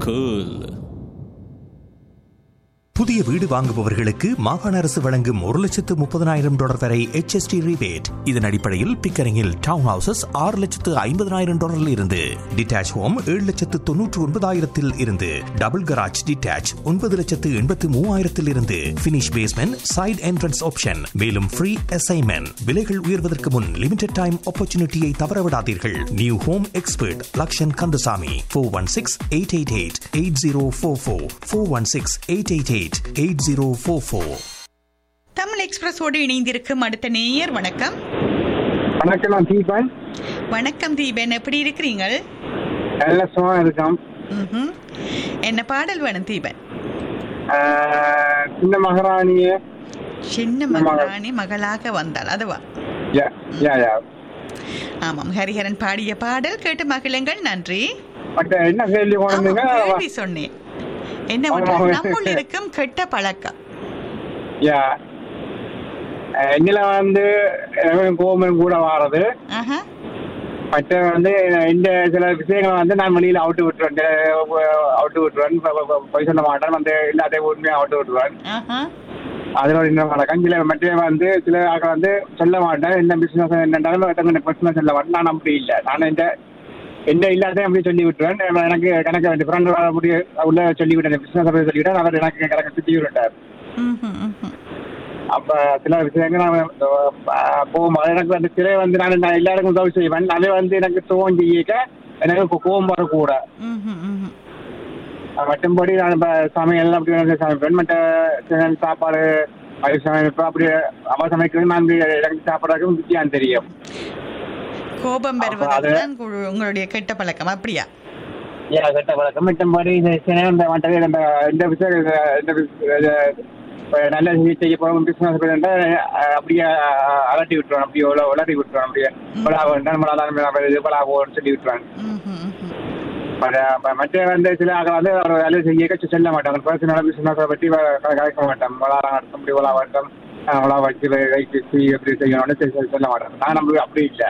cool. புதிய வீடு வாங்குபவர்களுக்கு மாகாண அரசு வழங்கும் ஒரு லட்சத்து முப்பதனாயிரம் டாலர் வரை HST rebate இதன் அடிப்படையில் பிக்கரிங்கில் டவுன் ஹவுசஸ் ஆறு லட்சத்து ஐம்பதனாயிரம் டாலரில் இருந்து டிட்டாச் ஹோம் ஏழு லட்சத்து தொன்னூற்று ஒன்பதாயிரத்தில் இருந்து டபுள் கராஜ் டிட்டாச் ஒன்பது லட்சத்து எண்பத்து மூவாயிரத்தில் இருந்து finish basement side entrance option மேலும் ஃப்ரீ அசைன்மெண்ட் விலைகள் உயர்வதற்கு முன் லிமிடெட் டைம் ஆப்பர்ச்சுனிட்டியை தவறவிடாதீர்கள் new home expert Lakshan Kandasamy four one six eight eight eight eight zero four four four one six eight eight eight eight zero four four Tamil எக்ஸ்பிரஸோடு இணைந்திருக்கும் அடுத்த நேயர் வணக்கம் வணக்கம் நான் தீபன் வணக்கம் தீபன் எப்படி இருக்கிறீங்கள் நல்ல சும்மா இருக்கோம் ம்ஹும். என்ன பாடல் வேணும் தீபன் ஆஹ் சின்ன மகாராணிய சின்ன மகள். மகாராணி மகளாக வந்தாள் அதுவா யா யா யா ஆமாம் ஹரிஹரன் பாடிய பாடல் கேட்டு மகிழுங்கள் நன்றி மற்ற என்ன கேள்வி ஆமாம், கொண்டீங்க கேள்வி சொன்னேன் என்ன ஆமாம். நம்முள் இருக்கும் கெட்ட பழக்கம் யா எங்களை வந்து எனக்கு கோபம் கூட வாரது ஆஹா மற்ற வந்து இந்த சில விஷயங்களை வந்து நான் வெளியில அவுட்டு விட்டுருவேன் அவுட்டு விட்டுருவேன் ப- ப- ப- பொய் சொல்ல மாட்டேன் வந்து எல்லாத்தையும் உண்மையாக அவுட்டு விட்டுருவேன் ஆஹா அதோட இன்னும் வழக்கம் சில மற்ற வந்து சில ஆட்கள் வந்து சொல்ல மாட்டேன் என்ன பிசினஸ் என்னன்றாலும் பிசினஸ் சொல்ல மாட்டேன் நான் அப்படி இல்லை நான் இந்த எந்த இல்லாதையும் அப்படி சொல்லி விட்டுருவேன் எனக்கு கணக்கு வேண்டிய ஃப்ரெண்ட் அப்படி உள்ள சொல்லி விட்டேன் பிசினஸ் அப்படி சொல்லிவிட்டேன் அவர் எனக்கு கணக்கு சுற்றி விட்டார் ம்ஹும், ம்ஹும். அப்ப சில விஷயங்கள் நான் போகும்போது எனக்கு அந்த சிலை வந்து நான் நான் எல்லாருக்கும் உதவி செய்வேன் அதை வந்து எனக்கு துவம் செய்யிக்க எனக்கு கோ- கோபம் வரக்கூட ம்ஹும், ம்ஹும். மற்றும்படி நான் இப்போ சமையல் அப்படி வந்து சமைப்பேன் மற்ற சில சாப்பாடு அது சமைப்பேன் அப்படி அவ சமைக்கிறது நான் வந்து எனக்கு சாப்பிட்றதுக்கும் வித்தியாசம் தெரியும் கோபம் அப்ப அது- வருவதுதான் உங்க- உங்களுடைய கெட்ட பழக்கம் அப்படியா ஏன் கெட்ட பழக்கம் மற்றும்படி இந்த சில இந்த மற்ற இந்த இந்த விஷயம் இந்த இந்த விஷ- இது, இப்ப நல்ல செய்ய போகிறோம் பிஸ்னஸ் அப்படியே அலட்டி விட்டுருவான் அப்படியே உல- உளறி விட்டுருவான் அப்படியே பலா வேண்டாம் நம்மளால இது பலா போன்னு சொல்லி விட்டுருவான் ம்ஹும், ம்ஹும். மற்ற ம- மற்ற வந்து சில ஆட்கள் வந்து அவர் வேலை செய்ய கட்சி சொல்ல மாட்டாங்க பர்சனல் பிசினஸை பற்றி வ- க- கலைக்க மாட்டோம் வளாரம் நடத்தும் இப்படி வளா வரட்டும் வளா வச்சு வைத்து எப்படி செய்யணும்னு சொல்ல மாட்டாங்க நான் நம்ம அப்படி இல்லை